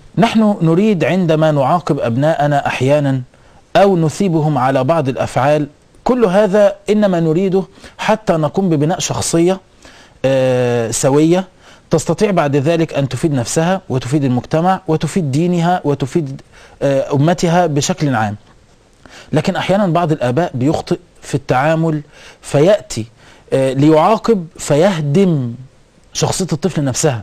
نحن نريد عندما نعاقب أبناءنا أحيانا أو نثيبهم على بعض الأفعال كل هذا إنما نريده حتى نقوم ببناء شخصية آه، سوية تستطيع بعد ذلك أن تفيد نفسها وتفيد المجتمع وتفيد دينها وتفيد آه، أمتها بشكل عام لكن أحيانا بعض الآباء بيخطئ في التعامل فيأتي آه، ليعاقب فيهدم شخصية الطفل نفسها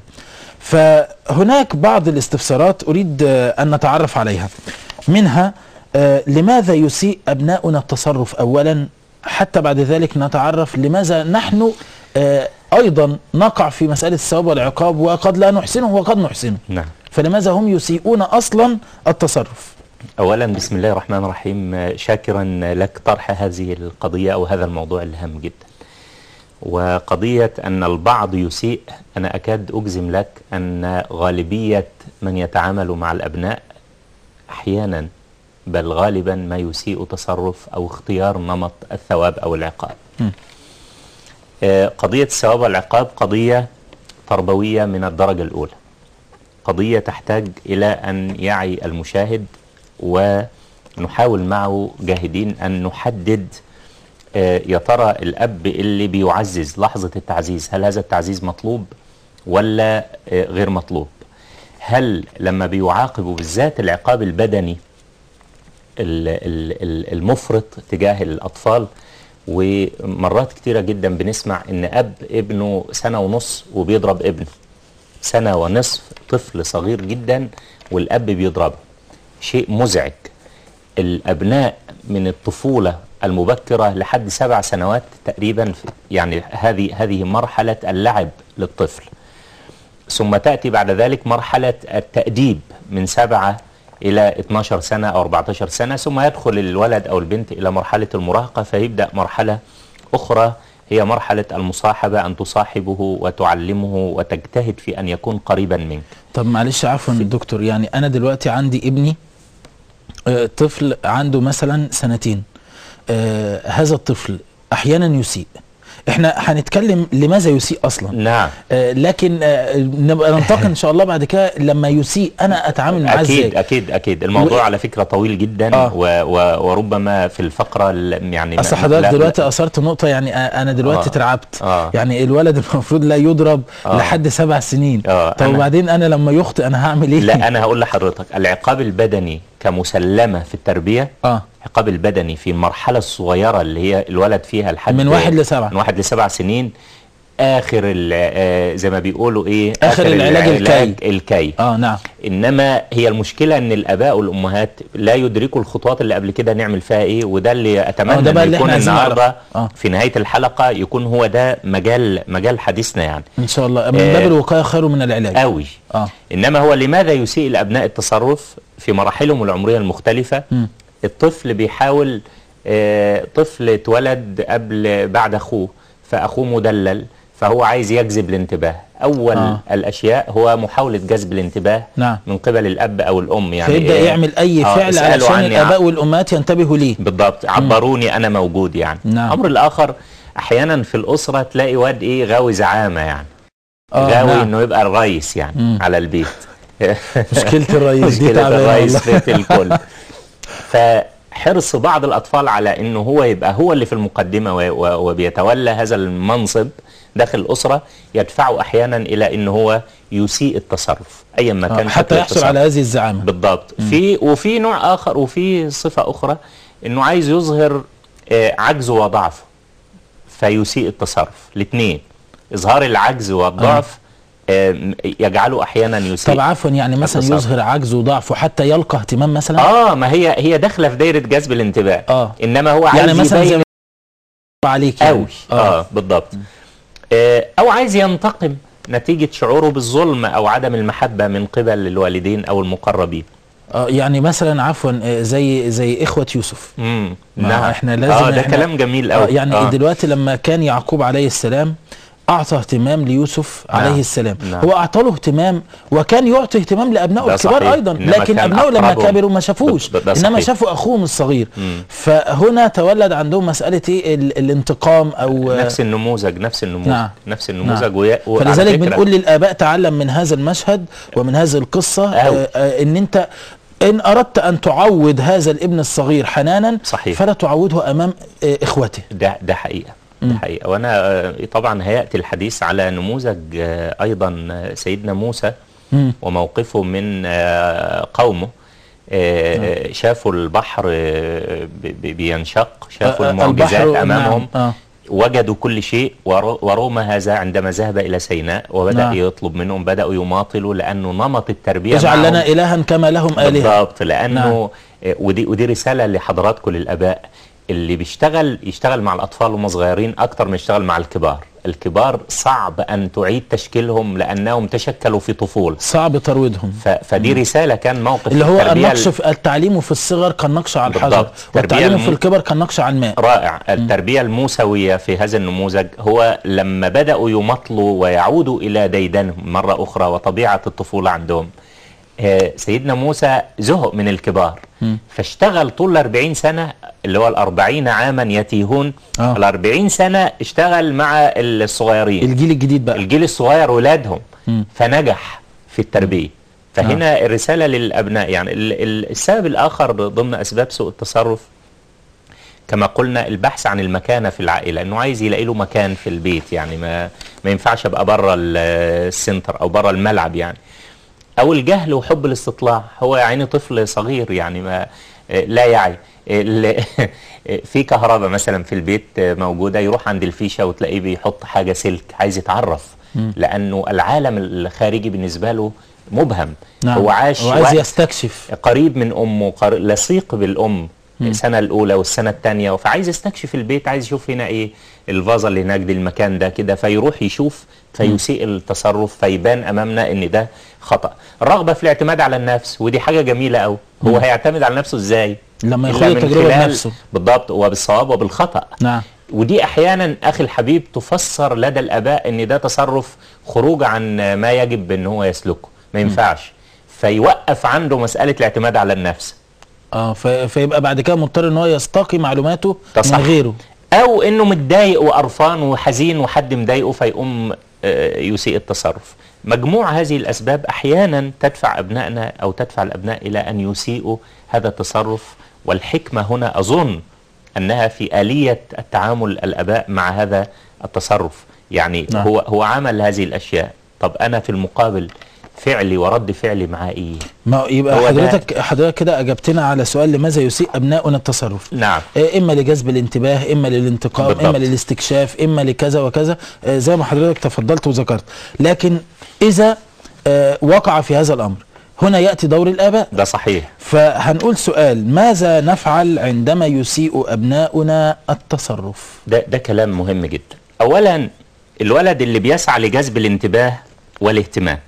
فهناك بعض الاستفسارات أريد آه، أن نتعرف عليها منها آه، لماذا يسيء أبناؤنا التصرف أولا حتى بعد ذلك نتعرف لماذا نحن آه، أيضا نقع في مسألة الثواب والعقاب وقد لا نحسنه وقد نحسنه نعم فلماذا هم يسيئون أصلا التصرف اولا بسم الله الرحمن الرحيم آه، شاكرا لك طرح هذه القضيه او هذا الموضوع الهام جدا وقضيه ان البعض يسيء انا اكاد اجزم لك ان غالبيه من يتعامل مع الابناء احيانا بل غالبا ما يسيء تصرف او اختيار نمط الثواب او العقاب م. آه، قضيه الثواب والعقاب قضيه تربويه من الدرجه الاولى قضيه تحتاج الى ان يعي المشاهد ونحاول معه جاهدين أن نحدد آه، يا ترى الأب اللي بيعزز لحظة التعزيز هل هذا التعزيز مطلوب ولا آه، غير مطلوب هل لما بيعاقبوا بالذات العقاب البدني ال- ال- ال- المفرط تجاه الأطفال ومرات كتيرة جدا بنسمع إن أب ابنه سنة ونص وبيضرب ابنه سنة ونصف طفل صغير جدا والأب بيضربه شيء مزعج الأبناء من الطفولة المبكرة لحد سبع سنوات تقريبا يعني هذه هذه مرحلة اللعب للطفل ثم تأتي بعد ذلك مرحلة التأديب من سبعة إلى 12 سنة أو 14 سنة ثم يدخل الولد أو البنت إلى مرحلة المراهقة فيبدأ مرحلة أخرى هي مرحلة المصاحبة أن تصاحبه وتعلمه وتجتهد في أن يكون قريبا منك طب معلش عفوا دكتور يعني انا دلوقتي عندي ابني آه، طفل عنده مثلا سنتين آه، هذا الطفل احيانا يسيء احنا هنتكلم لماذا يسيء اصلا نعم آه، لكن آه، نبقى ننتقل ان شاء الله بعد كده لما يسيء انا اتعامل معاه أكيد ازاي أكيد أكيد الموضوع و- على فكرة طويل جدا آه. و و وربما في الفقرة ال- يعني اصل ما- حضرتك لا- دلوقتي لا- اثرت نقطه يعني آه، انا دلوقتي آه. اترعبت آه. يعني الولد المفروض لا يضرب آه. لحد سبع سنين آه، طب أنا- وبعدين انا لما يخطئ انا هعمل ايه لا أنا هقول لحضرتك العقاب البدني كمسلمة في التربية اه العقاب البدني في المرحلة الصغيرة اللي هي الولد فيها لحد من واحد لسبعة. من واحد لسبع سنين آخر ال- آه، زي ما بيقولوا إيه آخر العلاج الكي. الكي اه نعم انما هي المشكله ان الاباء والامهات لا يدركوا الخطوات اللي قبل كده نعمل فيها ايه وده اللي آه، اتمنى ده بقى ان اللي يكون إحنا عايزين النهارده نعرفه. آه. في نهايه الحلقه يكون هو ده مجال مجال حديثنا يعني ان شاء الله من آه. باب الوقايه خير من العلاج قوي اه انما هو لماذا يسيء الابناء التصرف في مراحلهم العمريه المختلفه مم. الطفل بيحاول آه، طفل اتولد قبل بعد اخوه فاخوه مدلل فهو عايز يجذب الانتباه اول آه. آه. الاشياء هو محاوله جذب الانتباه نعم. من قبل الاب او الام يعني فيبدا إيه؟ يعمل اي آه، فعل اسألوا علشان عني الاباء والامهات ينتبهوا ليه بالضبط عبروني انا موجود يعني نعم. الامر الاخر احيانا في الاسره تلاقي واد ايه غاوي زعامه يعني آه، غاوي نعم. انه يبقى الرئيس يعني مم. على البيت مشكله الرئيس دي مشكله تعبانه الرئيس والله. في الكل فحرص بعض الاطفال على انه هو يبقى هو اللي في المقدمه و- و- وبيتولى هذا المنصب داخل الاسره يدفعه احيانا الى انه هو يسيء التصرف ايا ما آه، كان حتى شكل يحصل التصرف. على هذه الزعامه بالضبط في وفي نوع اخر وفي صفه اخرى انه عايز يظهر آه، عجزه وضعفه فيسيء التصرف الاثنين اظهار العجز والضعف آه، يجعله احيانا يسيء طب عفوا يعني مثلا التصرف. يظهر عجزه وضعفه حتى يلقى اهتمام مثلا اه ما هي هي داخله في دايره جذب الانتباه اه انما هو عايز يعني مثلا زي يبين ما عليك يعني. قوي اه, بالضبط آه او عايز ينتقم نتيجه شعوره بالظلم او عدم المحبه من قبل الوالدين او المقربين اه يعني مثلا عفوا آه، زي زي اخوه يوسف امم ما إحنا لازم اه ده إحنا- كلام جميل آه قوي يعني دلوقتي لما كان يعقوب عليه السلام اعطى اهتمام ليوسف نعم. عليه السلام نعم. هو اعطى له اهتمام وكان يعطي اهتمام لابنائه ده الكبار صحيح. ايضا إنما لكن كان ابنائه لما أقربهم. كبروا ما شافوش ده- ده انما صحيح. شافوا اخوهم الصغير مم. فهنا تولد عندهم مساله ايه ال- الانتقام او نفس النموذج نفس النموذج نعم. نفس النموذج نعم. ويا- وعلى فلذلك فكرة- بنقول للاباء تعلم من هذا المشهد ومن هذه القصه أوي. آه، آه، ان انت ان اردت ان تعود هذا الابن الصغير حنانا صحيح. فلا تعوده امام آه، اخوته ده ده حقيقه ده مم. حقيقه وانا آه، طبعا هياتي الحديث على نموذج آه، ايضا آه، سيدنا موسى مم. وموقفه من آه، قومه آه، شافوا البحر آه، ب- ب- بينشق شافوا آه، آه، المعجزات البحر- امامهم نعم. آه. وجدوا كل شيء ورو- وروم هذا عندما ذهب الى سيناء وبدا نعم. يطلب منهم بداوا يماطلوا لانه نمط التربيه اجعل معهم لنا الها كما لهم الهه بالضبط لانه نعم. آه، ودي ودي رساله لحضراتكم للاباء اللي بيشتغل يشتغل مع الاطفال وهم صغيرين اكتر من يشتغل مع الكبار الكبار صعب ان تعيد تشكيلهم لانهم تشكلوا في طفوله صعب ترويضهم ف- فدي رساله كان موقف اللي هو التربية النقش في التعليم في الصغر كالنقش على الحجر بالضبط. والتعليم تربية في الكبر كالنقش على الماء رائع التربية الموسوية في هذا النموذج هو لما بدأوا يمطلوا ويعودوا إلى ديدنهم مرة أخرى وطبيعة الطفولة عندهم آه، سيدنا موسى زهق من الكبار مم. فاشتغل طول الأربعين سنة اللي هو الأربعين عاما يتيهون آه. الأربعين سنة اشتغل مع الصغيرين الجيل الجديد بقى الجيل الصغير ولادهم مم. فنجح في التربية فهنا الرسالة للأبناء يعني ال- ال- السبب الآخر ضمن أسباب سوء التصرف كما قلنا البحث عن المكانة في العائلة انه عايز يلاقي له مكان في البيت يعني ما ما ينفعش ابقى بره ال- السنتر او بره الملعب يعني او الجهل وحب الاستطلاع هو يعني طفل صغير يعني ما لا يعي ال- في كهرباء مثلا في البيت موجودة يروح عند الفيشة وتلاقيه بيحط حاجة سلك عايز يتعرف لأنه العالم الخارجي بالنسبة له مبهم نعم هو عاش وعايز وقت يستكشف قريب من امه قر... لصيق بالام السنه الاولى والسنه الثانيه فعايز يستكشف البيت عايز يشوف هنا ايه الفازه اللي هناك دي المكان ده كده فيروح يشوف فيسيء التصرف فيبان امامنا ان ده خطا الرغبه في الاعتماد على النفس ودي حاجه جميله قوي هو هيعتمد على نفسه ازاي لما إلا ياخد من التجربه خلال- بنفسه بالضبط وبالصواب وبالخطا نعم ودي احيانا اخي الحبيب تفسر لدى الاباء ان ده تصرف خروج عن ما يجب ان هو يسلكه ما ينفعش فيوقف عنده مساله الاعتماد على النفس اه في فيبقى بعد كده مضطر ان هو يستقي معلوماته ده صح. من غيره او انه متضايق وقرفان وحزين وحد مضايقه فيقوم آه، يسيء التصرف مجموع هذه الاسباب احيانا تدفع ابنائنا او تدفع الابناء الى ان يسيئوا هذا التصرف والحكمه هنا اظن انها في اليه التعامل الاباء مع هذا التصرف يعني نعم. هو هو عمل هذه الاشياء طب انا في المقابل فعلي ورد فعلي معاه ايه ما يبقى هو ده- حضرتك حضرتك كده اجبتنا على سؤال لماذا يسيء ابناؤنا التصرف نعم آه، اما لجذب الانتباه اما للانتقام بالضبط. اما للاستكشاف اما لكذا وكذا آه، زي ما حضرتك تفضلت وذكرت لكن اذا آه، وقع في هذا الامر هنا ياتي دور الاباء ده صحيح فهنقول سؤال ماذا نفعل عندما يسيء ابناؤنا التصرف ده ده كلام مهم جدا اولا الولد اللي بيسعى لجذب الانتباه والاهتمام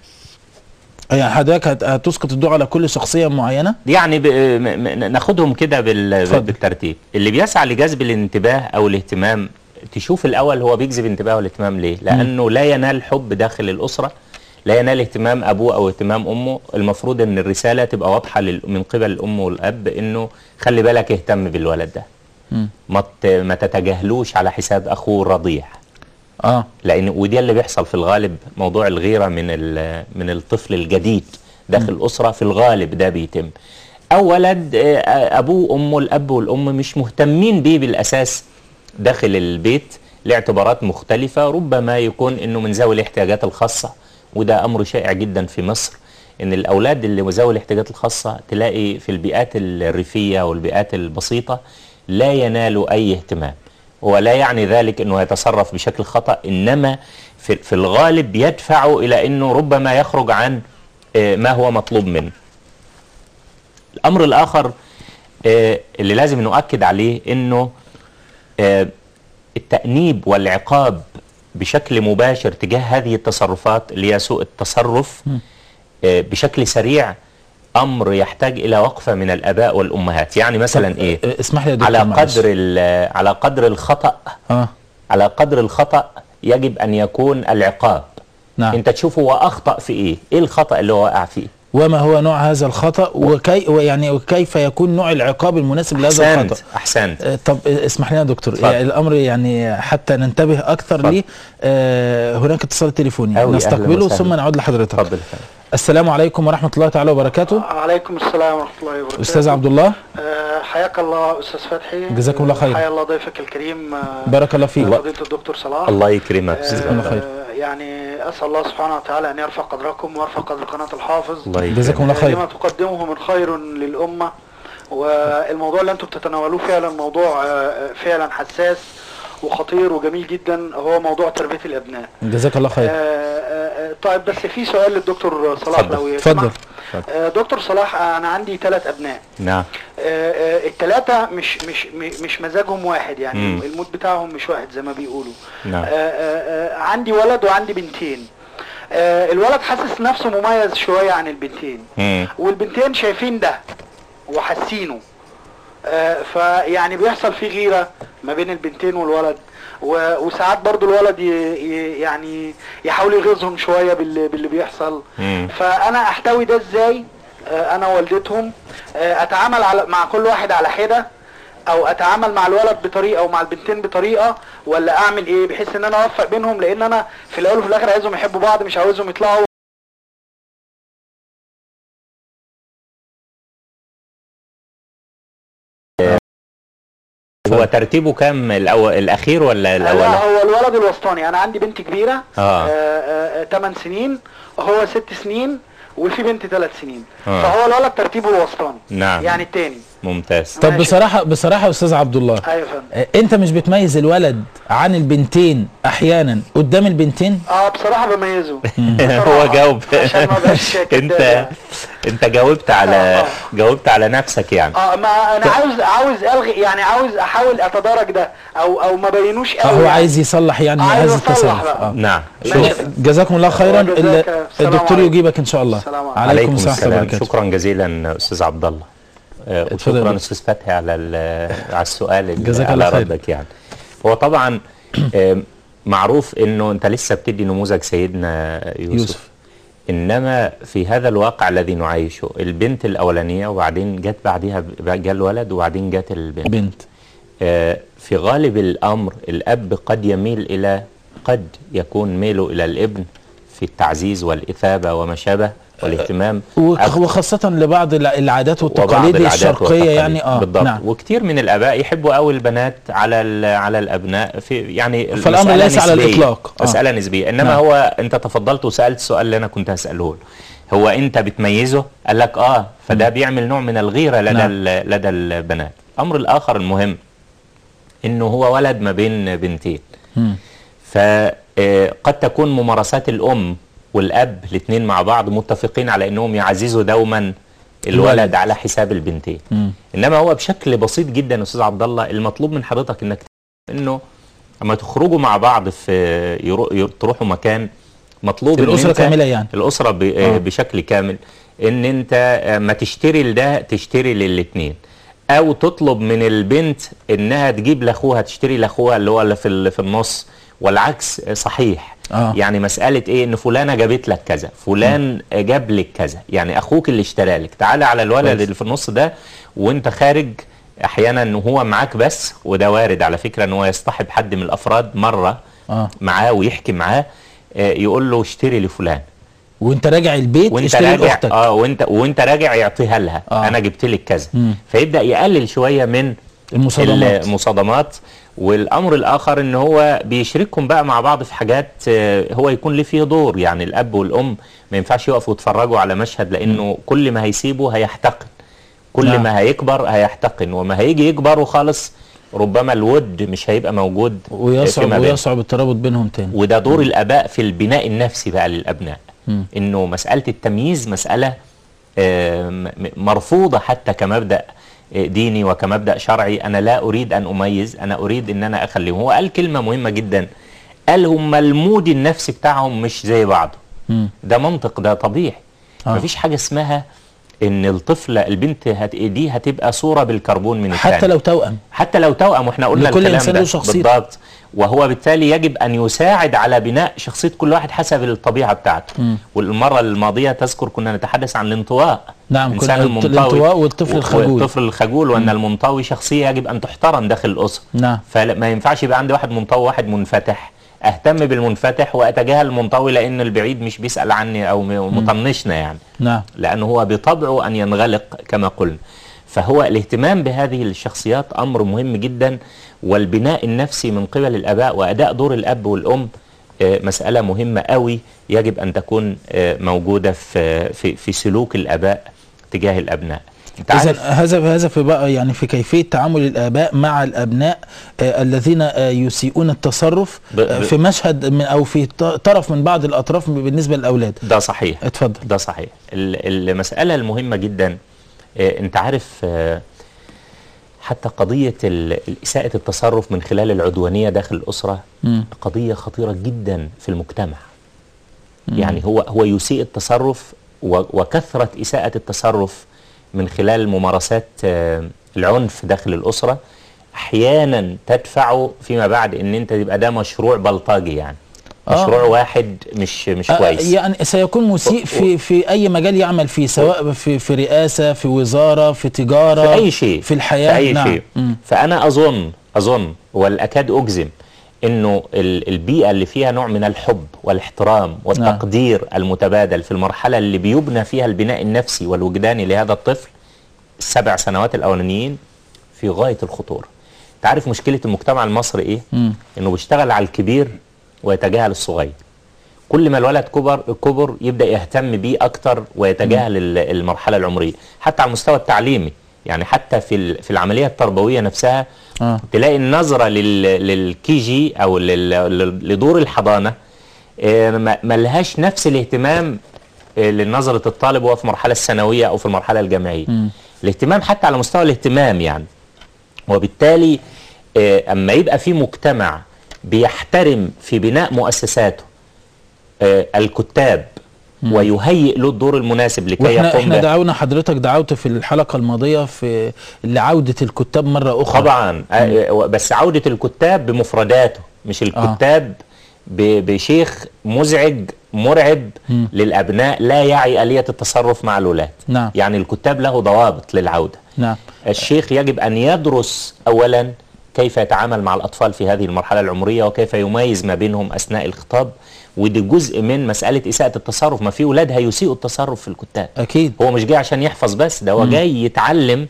يعني حضرتك هت- هتسقط الضوء على كل شخصيه معينه يعني ب... م... م... ناخدهم كده بال... اتفضل. بالترتيب اللي بيسعى لجذب الانتباه او الاهتمام تشوف الاول هو بيجذب انتباه والاهتمام ليه لانه لا ينال حب داخل الاسره لا ينال اهتمام ابوه او اهتمام امه المفروض ان الرساله تبقى واضحه لل... من قبل الام والاب انه خلي بالك اهتم بالولد ده مم. ما ت... ما تتجاهلوش على حساب اخوه الرضيع اه لان ودي اللي بيحصل في الغالب موضوع الغيره من ال- من الطفل الجديد داخل الاسره في الغالب ده بيتم او ولد آه، ابوه وامه الاب والام مش مهتمين بيه بالاساس داخل البيت لاعتبارات مختلفه ربما يكون انه من ذوي الاحتياجات الخاصه وده امر شائع جدا في مصر ان الاولاد اللي ذوي الاحتياجات الخاصه تلاقي في البيئات الريفيه والبيئات البسيطه لا ينالوا اي اهتمام ولا يعني ذلك انه يتصرف بشكل خطا انما في, في الغالب يدفع الى انه ربما يخرج عن آه، ما هو مطلوب منه الامر الاخر آه، اللي لازم نؤكد عليه انه آه، التأنيب والعقاب بشكل مباشر تجاه هذه التصرفات اللي هي سوء التصرف آه، بشكل سريع امر يحتاج الى وقفه من الاباء والامهات يعني مثلا طب، ايه آه، اسمح لي يا دكتور على معلش. قدر ال- على قدر الخطا اه على قدر الخطا يجب ان يكون العقاب نعم انت تشوفه هو اخطا في ايه ايه الخطا اللي هو وقع فيه وما هو نوع هذا الخطأ وكي ويعني وكيف يكون نوع العقاب المناسب لهذا احسنت الخطأ احسنت آه، طب آه، اسمح لنا يا دكتور اتفضل. يعني الامر يعني حتى ننتبه اكثر اتفضل. ليه آه هناك اتصال تليفوني أوي، أهلا نستقبله وسهلا. ثم نعود لحضرتك اتفضل يا فندم. السلام عليكم ورحمه الله تعالى وبركاته عليكم السلام ورحمة الله وبركاته استاذ عبد الله آه، حياك الله أستاذ فتحي جزاكم الله خير. حيا الله ضيفك الكريم آه، بارك الله فيك فضيلة الدكتور صلاح الله يكرمك آه، أستاذ الله خير. يعني أسأل الله سبحانه وتعالى أن يرفع قدركم ويرفع قدر قناة الحافظ الله يكرمك جزاكم الله آه، خير لما تقدمه من خير للأمة والموضوع اللي أنتم بتتناولوه فعلا موضوع آه، فعلا حساس وخطير وجميل جدا هو موضوع تربية الأبناء جزاك الله آه، خير آه، آه، طيب بس في سؤال للدكتور صلاح اتفضل. لو يسمح. اتفضل آه، دكتور صلاح انا عندي ثلاث ابناء نعم الثلاثه مش مش م- مش مزاجهم واحد يعني مم. المود بتاعهم مش واحد زي ما بيقولوا نعم آه، آه، آه، عندي ولد وعندي بنتين آه، الولد حاسس نفسه مميز شويه عن البنتين مم. والبنتين شايفين ده وحاسينه آه، فيعني بيحصل في غيره ما بين البنتين والولد و- وساعات برضو الولد ي- ي- يعني يحاول يغيظهم شويه باللي, باللي بيحصل مم. فانا احتوي ده ازاي آه، انا والدتهم آه، اتعامل على مع كل واحد على حده او اتعامل مع الولد بطريقه ومع البنتين بطريقه ولا اعمل ايه بحيث ان انا اوفق بينهم لان انا في الاول وفي الاخر عايزهم يحبوا بعض مش عاوزهم يطلعوا هو ترتيبه كام الأول الأخير ولا لا الأول؟ هو الولد الوسطاني انا عندي بنت كبيره آه. 8 سنين هو 6 سنين وفي بنت 3 سنين آه. فهو الولد ترتيبه الوسطاني نعم. يعني التاني ممتاز طب ماشي. بصراحه بصراحه يا استاذ عبد الله ايوه يا فندم آه، انت مش بتميز الولد عن البنتين احيانا قدام البنتين اه بصراحه بميزه هو جاوب عشان ما بقاش كداب انت يعني. انت جاوبت على آه. جاوبت على نفسك يعني اه ما انا عاوز عاوز الغي يعني عاوز احاول اتدارك ده او او ما بينوش قوي فهو يعني. عايز يصلح يعني عايز هذا أصلح التصرف بقى. آه. نعم ماشي. شوف جزاكم الله خيرا وجزاك ال- السلام الدكتور عليكم. يجيبك ان شاء الله السلام عليكم. عليكم السلام ورحمه الله السلام وبركاته شكرا جزيلا استاذ عبد الله آه، اتفضل يا وشكرا دكتور. استاذ فتحي على ال- على السؤال اللي- جزاك على الله خير. ردك يعني هو طبعا آم، معروف انه انت لسه بتدي نموذج سيدنا يوسف, يوسف. يوسف. انما في هذا الواقع الذي نعيشه البنت الاولانيه وبعدين جت بعديها ب- جه الولد وبعدين جت البنت بنت آه، في غالب الامر الاب قد يميل الى قد يكون ميله الى الابن في التعزيز والاثابه وما شابه والاهتمام وخ- أكتر. وخاصة لبعض الع- العادات وبعض والتقاليد العادات الشرقية والتقاليد. يعني اه بالضبط نعم وكثير من الاباء يحبوا قوي البنات على ال- على الابناء في يعني فالأمر المسألة ليس على نسبية. الإطلاق. آه. مساله نسبيه انما نعم. هو انت تفضلت وسالت السؤال اللي انا كنت هساله له هو انت بتميزه قال لك اه فده بيعمل نوع من الغيره لدى نعم. ال- لدى البنات الامر الاخر المهم انه هو ولد ما بين بنتين مم. فقد تكون ممارسات الام والاب الاثنين مع بعض متفقين على انهم يعززوا دوما الولد. الولد على حساب البنتين مم. انما هو بشكل بسيط جدا يا استاذ عبد الله المطلوب من حضرتك انك انه اما تخرجوا مع بعض في يرو- ير- تروحوا مكان مطلوب إن الأسرة أنت- كاملة يعني. الاسره ب- آه. بشكل كامل ان انت ما تشتري لده تشتري للاثنين او تطلب من البنت انها تجيب لاخوها تشتري لاخوها اللي هو اللي في ال- في النص والعكس صحيح آه. يعني مساله ايه ان فلانه جابت لك كذا فلان جاب لك كذا يعني اخوك اللي اشترى لك تعالى على الولد كويس. اللي في النص ده وانت خارج احيانا ان هو معاك بس وده وارد على فكره ان هو يصطحب حد من الافراد مره اه معاه ويحكي معاه آه، يقول له اشتري لفلان وانت راجع البيت وانت اشتري راجع لاختك اه وانت وانت راجع يعطيها لها آه. آه. انا جبت لك كذا مم. فيبدا يقلل شويه من المصادمات المصادمات والامر الاخر ان هو بيشركهم بقى مع بعض في حاجات آه، هو يكون ليه فيه دور يعني الاب والام ما ينفعش يقفوا يتفرجوا على مشهد لانه كل ما هيسيبه هيحتقن كل نعم. ما هيكبر هيحتقن وما هيجي يكبروا خالص ربما الود مش هيبقى موجود ويصعب فيما بينهم. ويصعب الترابط بينهم تاني وده دور الاباء في البناء النفسي بقى للابناء مم. انه مساله التمييز مساله آه، م- م- مرفوضه حتى كمبدا آه، ديني وكمبدا شرعي انا لا اريد ان اميز انا اريد ان انا اخليهم هو قال كلمه مهمه جدا قال هم المود النفسي بتاعهم مش زي بعضه مم. ده منطق ده طبيعي آه. مفيش حاجه اسمها ان الطفله البنت هت... دي هتبقى صوره بالكربون من حتى الثاني. لو توأم حتى لو توأم واحنا قلنا لكل الكلام إنسان ده له شخصيته. بالضبط وهو بالتالي يجب ان يساعد على بناء شخصيه كل واحد حسب الطبيعه بتاعته والمره الماضيه تذكر كنا نتحدث عن الانطواء نعم، الإنسان كنا المنطوي الانطواء والطفل الخجول. والطفل الخجول وان المنطوي شخصيه يجب ان تحترم داخل الاسره نعم. فما ينفعش يبقى عندي واحد منطوي وواحد منفتح اهتم بالمنفتح واتجاهل المنطوي لان البعيد مش بيسال عني او م- مطنشنا يعني نعم لأنه هو بطبعه أن ينغلق كما قلنا فهو الاهتمام بهذه الشخصيات أمر مهم جدا والبناء النفسي من قبل الآباء وأداء دور الأب والأم آه، مسألة مهمة قوي يجب أن تكون آه، موجودة في في في سلوك الآباء تجاه الأبناء أنت إذا عارف هذا هذا في بقى يعني في كيفيه تعامل الاباء مع الابناء آه الذين آه يسيئون التصرف ب- آه ب- في مشهد من او في ط- طرف من بعض الاطراف بالنسبه للاولاد ده صحيح اتفضل ده صحيح ال- المسألة المهمة جدا آه، أنت عارف آه، حتى قضية ال- إساءة التصرف من خلال العدوانية داخل الأسرة مم. قضية خطيرة جدا في المجتمع يعني هو هو يسيء التصرف و- وكثرة إساءة التصرف من خلال ممارسات آه، العنف داخل الأسرة أحيانا تدفعه فيما بعد إن أنت يبقى ده مشروع بلطجي يعني آه. مشروع واحد مش مش آه، كويس يعني سيكون مسيء في في اي مجال يعمل فيه سواء في في رئاسه في وزاره في تجاره في اي شيء في الحياه في اي نعم. شيء مم. فانا اظن اظن والاكاد اجزم انه ال- البيئه اللي فيها نوع من الحب والاحترام والتقدير المتبادل في المرحله اللي بيبنى فيها البناء النفسي والوجداني لهذا الطفل السبع سنوات الاولانيين في غايه الخطوره تعرف مشكله المجتمع المصري ايه مم. انه بيشتغل على الكبير ويتجاهل الصغير كل ما الولد كبر كبر يبدا يهتم بيه اكتر ويتجاهل ال- المرحله العمريه حتى على المستوى التعليمي يعني حتى في ال- في العمليه التربويه نفسها آه. تلاقي النظره لل للكي جي او لل- لل- لدور الحضانه آه، ما ما لهاش نفس الاهتمام آه، لنظره الطالب وهو في المرحله الثانويه او في المرحله الجامعيه الاهتمام حتى على مستوى الاهتمام يعني وبالتالي آه، اما يبقى في مجتمع بيحترم في بناء مؤسساته آه، الكتاب ويهيئ له الدور المناسب لكي واحنا يقوم احنا به دعونا حضرتك دعوت في الحلقه الماضيه في لعوده الكتاب مره اخرى طبعا آه، بس عودة الكتاب بمفرداته مش الكتاب ب- بشيخ مزعج مرعب للأبناء لا يعي آلية التصرف مع الأولاد نعم. يعني الكتاب له ضوابط للعودة نعم الشيخ يجب أن يدرس أولا كيف يتعامل مع الأطفال في هذه المرحلة العمرية وكيف يميز ما بينهم أثناء الخطاب ودي جزء من مسألة إساءة التصرف ما في أولاد هيسيئوا التصرف في الكتاب اكيد هو مش جاي عشان يحفظ بس ده هو جاي يتعلم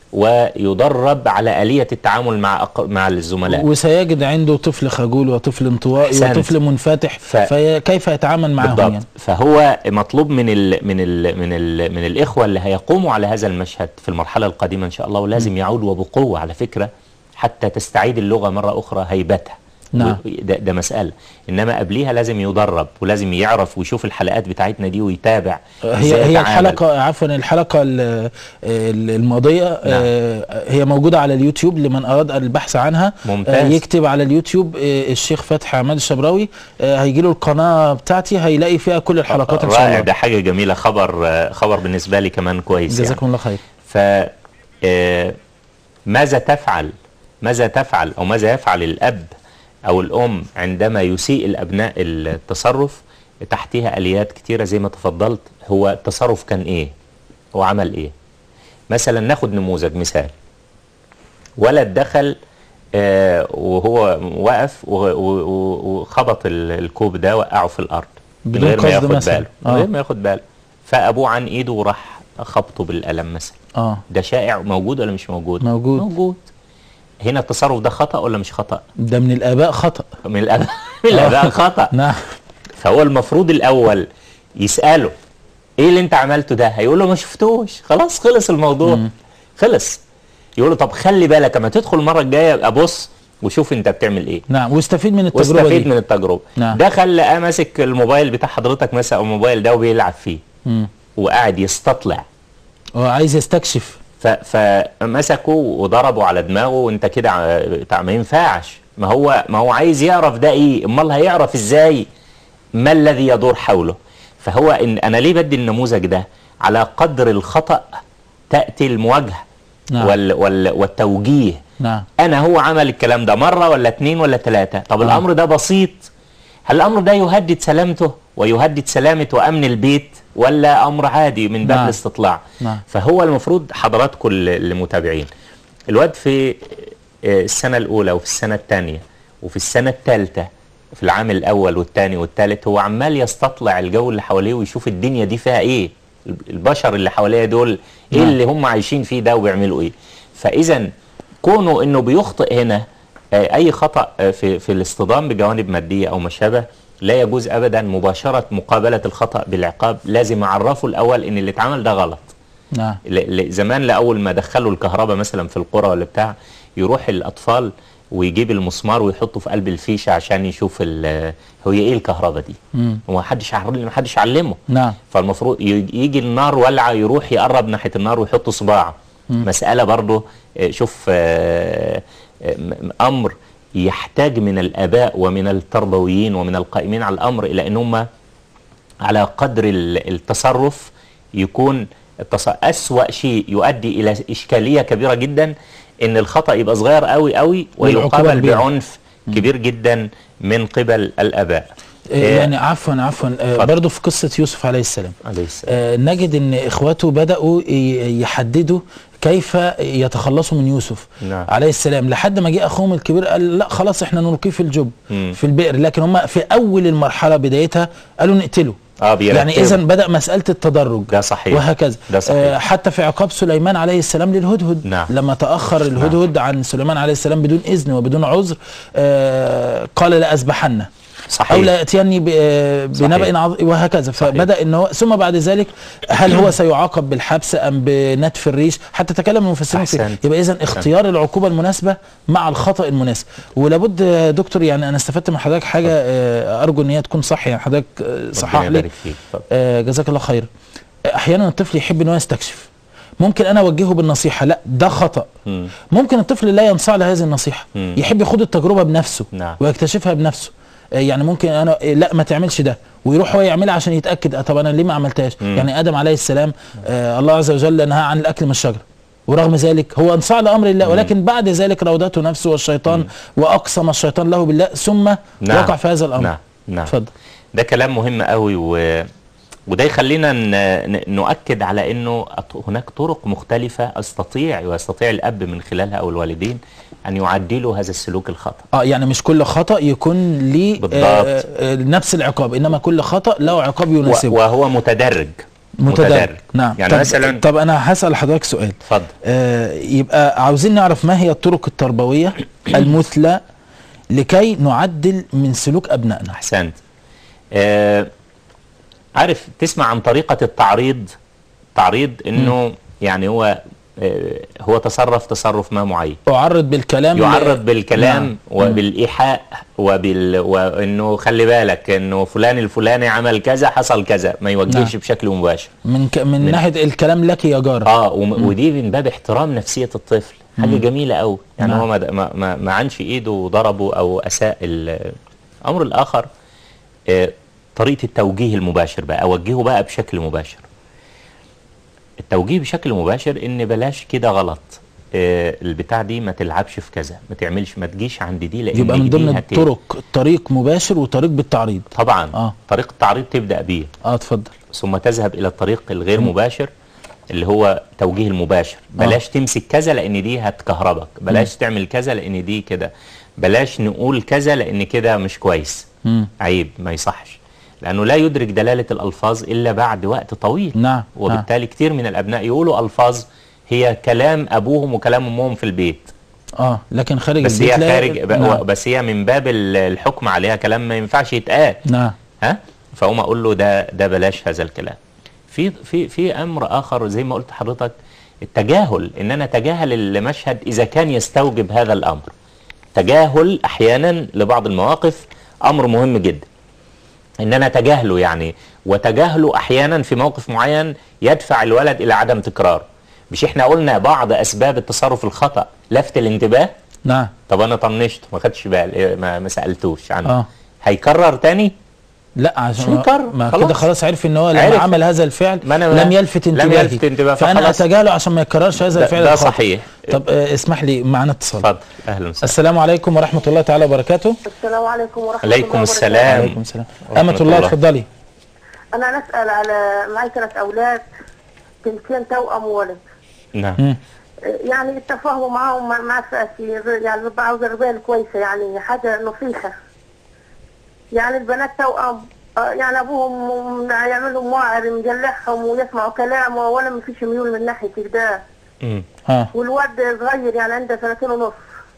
ويدرب على آلية التعامل مع أق... مع الزملاء وسيجد عنده طفل خجول وطفل انطوائي أحسنت. وطفل منفتح ف- فكيف يتعامل معهم بالضبط يعني فهو مطلوب من ال من ال من ال من الاخوه اللي هيقوموا على هذا المشهد في المرحله القادمه ان شاء الله ولازم يعودوا وبقوه على فكره حتى تستعيد اللغه مره اخرى هيبتها نعم. و- ده, ده مساله انما قبليها لازم يدرب ولازم يعرف ويشوف الحلقات بتاعتنا دي ويتابع هي إزاي هي يتعامل. الحلقه عفوا الحلقه ال- ال- الماضيه آه، هي موجوده على اليوتيوب لمن اراد البحث عنها ممتاز. آه، يكتب على اليوتيوب آه، الشيخ فتحي عماد الشبراوي آه، هيجي له القناه بتاعتي هيلاقي فيها كل الحلقات ان شاء رائع الله ده حاجه جميله خبر آه، خبر بالنسبه لي كمان كويس يعني. جزاكم الله خير ف آه، ماذا تفعل ماذا تفعل او ماذا يفعل الاب او الام عندما يسيء الابناء التصرف تحتها اليات كتيره زي ما تفضلت هو التصرف كان ايه هو عمل ايه مثلا ناخد نموذج مثال ولد دخل آه وهو واقف و- و- و- وخبط ال- الكوب ده وقعه في الارض من بدون غير ما قصد ياخد مثلا. باله من آه. غير ما ياخد باله فابوه عن ايده وراح خبطه بالقلم مثلا اه ده شائع موجود ولا مش موجود موجود. موجود هنا التصرف ده خطأ ولا مش خطأ ده من الاباء خطا من الأباء من الأباء خطأ نعم فهو المفروض الأول يسأله ايه اللي انت عملته ده هيقول له ما شفتوش خلاص خلص الموضوع خلص يقول له طب خلي بالك اما تدخل المرة الجاية ابقى بص وشوف انت بتعمل ايه نعم واستفيد من التجربه واستفيد دي من التجربة نعم. دخل لقى ماسك الموبايل بتاع حضرتك مثلا او الموبايل ده وبيلعب فيه مم. وقاعد يستطلع هو عايز يستكشف ف- فمسكوا وضربوا على دماغه وانت كده ع- بتاع ما ينفعش ما هو ما هو عايز يعرف ده ايه امال هيعرف ازاي ما الذي يدور حوله فهو إن انا ليه بدي النموذج ده على قدر الخطأ تأتي المواجهة نعم. وال وال والتوجيه نعم انا هو عمل الكلام ده مره ولا اتنين ولا تلاته طب آه. الامر ده بسيط هل الامر ده يهدد سلامته ويهدد سلامه وامن البيت ولا امر عادي من باب نعم. الاستطلاع نعم. فهو المفروض حضراتكم ال- المتابعين الواد في آه، السنه الاولى وفي السنه الثانيه وفي السنه الثالثه في العام الاول والثاني والثالث هو عمال يستطلع الجو اللي حواليه ويشوف الدنيا دي فيها ايه البشر اللي حواليه دول ايه نعم. اللي هم عايشين فيه ده وبيعملوا ايه فاذا كونه انه بيخطئ هنا آه، اي خطا آه، في في الاصطدام بجوانب ماديه او ما شابه لا يجوز ابدا مباشره مقابله الخطا بالعقاب لازم اعرفه الاول ان اللي اتعمل ده غلط نعم ل- ل- زمان لاول ما دخلوا الكهرباء مثلا في القرى ولا بتاع يروح الاطفال ويجيب المسمار ويحطه في قلب الفيشه عشان يشوف ال- هو ايه الكهرباء دي مم. وما حدش عر- ما حدش علمه نعم فالمفروض ي- يجي النار ولعه يروح يقرب ناحيه النار ويحط صباعه مساله برضه آه، شوف آه، آه، م- امر يحتاج من الاباء ومن التربويين ومن القائمين على الامر الى ان هم على قدر ال- التصرف يكون التص... أسوأ شيء يؤدي إلى إشكالية كبيرة جدا إن الخطأ يبقى صغير قوي قوي والعقوبة ويقابل كبيرة. بعنف كبير جدا من قبل الآباء آه، يعني عفوا عفوا آه، اتفضل. برضو في قصة يوسف عليه السلام عليه السلام آه، نجد ان اخواته بدأوا ي- يحددوا كيف يتخلصوا من يوسف نعم. عليه السلام لحد ما جه اخوهم الكبير قال لا خلاص احنا نلقيه في الجب مم. في البئر لكن هم في اول المرحله بدايتها قالوا نقتله اه بيرتبوا. يعني اذا بدا مساله التدرج ده صحيح. وهكذا ده صحيح. آه حتى في عقاب سليمان عليه السلام للهدهد نعم. لما تاخر الهدهد عن سليمان عليه السلام بدون اذن وبدون عذر آه قال لاذبحنه صحيح. او لا ياتيني ب- آه، بنبأ عظ- وهكذا فبدا ان هو ثم بعد ذلك هل هو سيعاقب بالحبس ام بنتف الريش حتى تكلم المفسرين فيه أحسنت. يبقى اذا اختيار العقوبه المناسبه مع الخطا المناسب ولابد يا دكتور يعني انا استفدت من حضرتك حاجه آه، ارجو ان هي تكون صح يعني حضرتك آه، صحح ربنا لي يبارك فيك اتفضل. آه، جزاك الله خير احيانا الطفل يحب ان هو يستكشف ممكن انا اوجهه بالنصيحه لا ده خطا مم. ممكن الطفل لا ينصاع لهذه النصيحه مم. يحب يخوض التجربه بنفسه نعم. ويكتشفها بنفسه آه، يعني ممكن انا آه، لا ما تعملش ده ويروح هو يعملها عشان يتاكد آه، طب انا ليه ما عملتهاش مم. يعني ادم عليه السلام آه الله عز وجل نهى عن الاكل من الشجره ورغم ذلك هو انصاع لامر الله ولكن بعد ذلك راودته نفسه والشيطان واقسم الشيطان له بالله ثم نعم. وقع في هذا الامر نعم نعم اتفضل ده كلام مهم قوي و... وده يخلينا ن... ن- نؤكد على انه أط- هناك طرق مختلفة استطيع ويستطيع الاب من خلالها او الوالدين ان يعدلوا هذا السلوك الخطأ اه يعني مش كل خطا يكون ليه بالضبط. آه آه نفس العقاب انما كل خطا له عقاب و... يناسبه وهو متدرج نعم يعني طب, مثلا طب انا هسال حضرتك سؤال اتفضل آه يبقى عاوزين نعرف ما هي الطرق التربويه المثلى لكي نعدل من سلوك ابنائنا احسنت آه عارف تسمع عن طريقة التعريض تعريض انه يعني هو آه هو تصرف تصرف ما معين اعرض بالكلام ل- يعرض بالكلام نعم. وبالايحاء وبال وانه خلي بالك انه فلان الفلاني عمل كذا حصل كذا ما يوجهش نعم. بشكل مباشر من ك... من, من- ناحيه الكلام لك يا جار اه وم- ودي من باب احترام نفسيه الطفل حاجه جميله قوي يعني نعم. هو ما ما ما, ما عنش ايده وضربه او اساء ال- الامر الاخر آه طريقه التوجيه المباشر بقى اوجهه بقى بشكل مباشر التوجيه بشكل مباشر ان بلاش كده غلط آه البتاع دي ما تلعبش في كذا ما تعملش ما تجيش عند دي لان يبقى من دي ضمن هت- الطرق طريق مباشر وطريق بالتعريض طبعا آه. طريق التعريض تبدا بيه اه اتفضل ثم تذهب الى الطريق الغير مباشر اللي هو توجيه المباشر بلاش تمسك كذا لان دي هتكهربك بلاش تعمل كذا لان دي كده بلاش نقول كذا لان كده مش كويس مم. عيب ما يصحش لانه لا يدرك دلاله الالفاظ الا بعد وقت طويل نعم وبالتالي كتير من الابناء يقولوا الفاظ هي كلام ابوهم وكلام امهم في البيت اه لكن خارج بس البيت هي لا- خارج نعم. بس هي من باب ال- الحكم عليها كلام ما ينفعش يتقال نعم ها فاقوم اقول له ده ده بلاش هذا الكلام في في في امر اخر زي ما قلت حضرتك التجاهل ان انا اتجاهل المشهد اذا كان يستوجب هذا الامر تجاهل احيانا لبعض المواقف امر مهم جدا ان انا اتجاهله يعني وتجاهله احيانا في موقف معين يدفع الولد الى عدم تكراره مش احنا قلنا بعض اسباب التصرف الخطا لفت الانتباه نعم طب انا طنشت ما خدش بال ما, ما سالتوش عنه اه هيكرر تاني لا عشان مش مضطر. ما خلاص. كده خلاص عرف ان هو لما عرف. عمل هذا الفعل ما أنا- لم يلفت لم انتباهي يلفت انتباه، فانا فخلاص. اتجاهله عشان ما يكررش هذا ده, الفعل ده الخاطئ. صحيح طب آه، اسمح لي معنا اتصال اتفضل اهلا وسهلا السلام عليكم ورحمه الله تعالى وبركاته السلام عليكم ورحمة عليكم الله وبركاته. السلام. وعليكم السلام ورحمة امه الله الله. اتفضلي أنا نسأل على معي ثلاث أولاد بنتين توأم وولد نعم مم. يعني التفاهم معاهم ما ما فاتي يعني ببقى عاوزة رجال كويسة يعني حاجة نصيحة يعني البنات توأم آه، يعني أبوهم يعمل لهم واعر مجلحهم ويسمعوا كلامه ولا ما فيش ميول من ناحية كده مم. ها والواد صغير يعني عنده سنتين ونص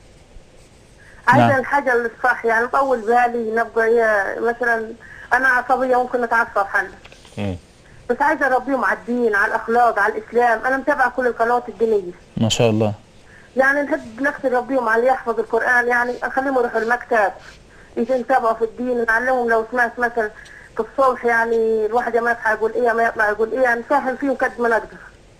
عايزة نعم. الحاجة الصح يعني طول بالي نبقى إيه مثلا أنا عصبية ممكن أتعصب حالي مم. بس عايزة أربيهم على الدين على الأخلاق على الإسلام أنا متابعة كل القنوات الدينية ما شاء الله يعني نحب نفسي نربيهم على اللي يحفظ القرآن يعني أخليهم يروحوا المكتب يجي يتابعوا في الدين نعلمهم لو سمعت مثلا في الصبح يعني الواحد ما يصحى يقول إيه ما يطلع يقول إيه يعني نسهل فيهم قد ما نقدر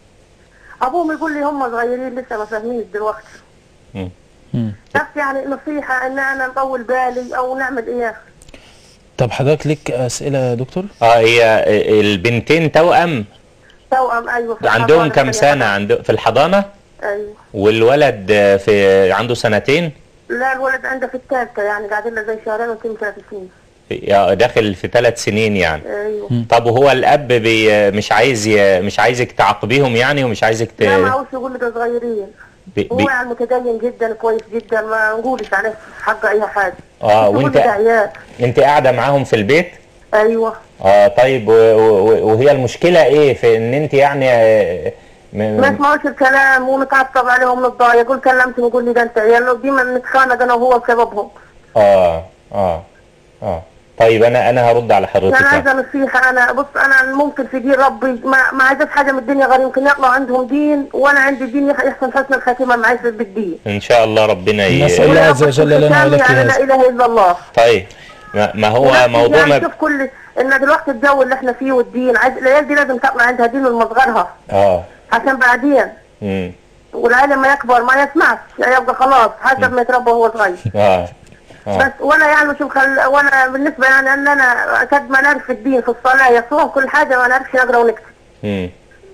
أبوهم يقول لي هم صغيرين لسه ما فاهمين دلوقتي مم. مم. بس يعني نصيحة إن أنا نطول بالي أو نعمل إيه طب حضرتك لك اسئله يا دكتور اه هي البنتين توأم توأم أيوة في عندهم الحضانة كم في سنة عنده في الحضانة أيوة والولد في عنده سنتين لا الولد عنده في الثالثة يعني قاعدين له زي شهرين ويمكن ثلاث سنين يا- داخل في ثلاث سنين يعني ايوه طب وهو الاب بي مش عايز ي... مش عايزك تعاقبيهم يعني ومش عايزك ت... لا ما عاوز يقول لي ده صغيرين بي... هو بي... يعني متدين جدا كويس جدا ما نقولش عليه حق اي حاجه اه يقول وانت لي ده عيال انت قاعده معاهم في البيت ايوه اه طيب و... و... وهي المشكله ايه في ان انت يعني آه، م... ما يسمعوش الكلام ومتعصب عليهم نتضايق يقول كلمتهم يقول لي ده انت عيال ديما نتخانق انا وهو بسببهم اه اه اه طيب انا انا هرد على حضرتك يعني يعني. عايزه نصيحه انا بص انا ممكن في دين ربي ما, ما عايزاش حاجه من الدنيا غير يمكن يطلع عندهم دين وانا عندي دين يح- يحسن حسن الخاتمه معي في بالدين ان شاء الله ربنا ي... نسأل الله عز وجل لنا والختام ولك يعني لا هذا اله الا الله طيب ما, ما هو ونفس موضوع يعني ما شوف كل ان دلوقتي الجو اللي احنا فيه والدين عايز العيال دي لازم تطلع عندها دين من مصغرها اه عشان بعدين امم والعيل لما يكبر ما يسمعش يبقى خلاص حسب ما يتربى وهو صغير اه اه بس وانا يعني شوف خل... وانا بالنسبه يعني ان انا قد ما نعرف الدين في الصلاه يصوم كل حاجه ما نعرفش نقرا ونكتب امم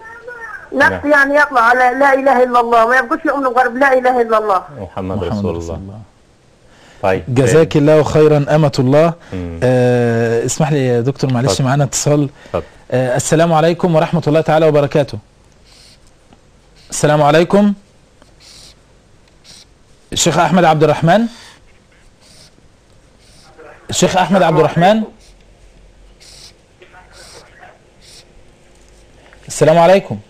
نفسي يعني يطلع على لا اله الا الله ما يبقوش يؤمنوا غير لا اله الا الله محمد محمد رسول رسول الله الله. طيب جزاك الله خيرا أمة الله مم. آه اسمح لي يا دكتور معلش اتفضل. معانا اتصال اتفضل. آه السلام عليكم ورحمة الله تعالى وبركاته السلام عليكم الشيخ أحمد عبد الرحمن الشيخ أحمد عبد الرحمن السلام عليكم